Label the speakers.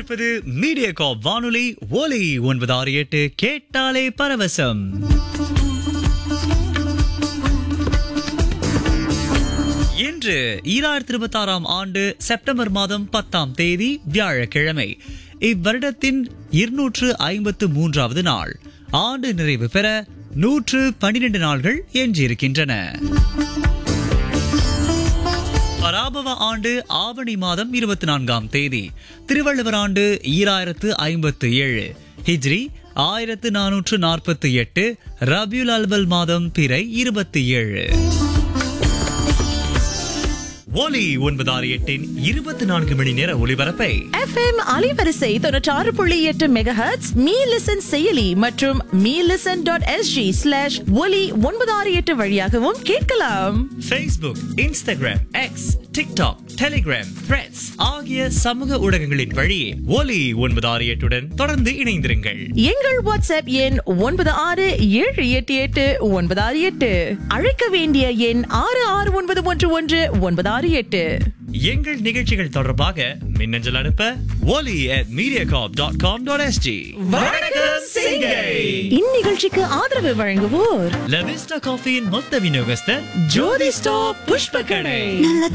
Speaker 1: கேட்டுக்கொண்டிருப்பது மீடியா காப் வானொலி ஒலி ஒன்பது ஆறு எட்டு கேட்டாலே பரவசம் இன்று ஈராயிரத்தி இருபத்தி ஆறாம் ஆண்டு செப்டம்பர் மாதம் பத்தாம் தேதி வியாழக்கிழமை இவ்வருடத்தின் இருநூற்று ஐம்பத்து மூன்றாவது நாள் ஆண்டு நிறைவு பெற நூற்று பன்னிரண்டு நாள்கள் எஞ்சியிருக்கின்றன பராபவ ஆண்டு ஆவணி மாதம் இருபத்தி நான்காம் தேதி திருவள்ளுவர் ஆண்டு ஈராயிரத்து ஐம்பத்து ஏழு ஹிஜ்ரி ஆயிரத்து நானூற்று நாற்பத்தி எட்டு ரபியுல் அல்வல் மாதம் பிறை இருபத்தி ஏழு ஒலி ஒன்பதாறு எட்டின் இருபத்தி நான்கு மணி நேர ஒளிபரப்பை
Speaker 2: எஃப்எம் அலைவரிசை தொண்ணூற்றாறு புள்ளி எட்டு மெகாஹெட்ஸ் மீ லிசன் செயலி மற்றும் me listen dot SG slash Oli ஒன்பது ஆறு எட்டு வழியாகவும் கேட்கலாம்
Speaker 1: Facebook, Instagram, X, TikTok, Telegram, Threads ஆகிய சமூக ஊடகங்களின் வழியே ஒலி ஒன்பது ஆறு எட்டுடன் தொடர்ந்து இணைந்திருங்கள்
Speaker 2: எங்கள் வாட்ஸ்அப் எண் ஒன்பது ஆறு ஏழு எட்டு எட்டு ஒன்பது ஆறு எட்டு அழைக்க வேண்டிய எண் ஆறு ஆறு ஒன்பது ஒன்று ஒன்று ஒன்பது ஆறு எட்டு
Speaker 1: எங்கள் நிகழ்ச்சிகள் தொடர்பாக மின்னஞ்சல் அனுப்ப ஒலி at mediacorp.com.sg வணக்கம் சிங்கை
Speaker 2: இந்நிகழ்ச்சிக்கு ஆதரவு வழங்குவோர்
Speaker 1: லவிஸ்டா காஃபியின் மொத்த விநியோகஸ்தர்
Speaker 2: ஜோதி ஸ்டாப் புஷ்ப கடை
Speaker 3: நல்ல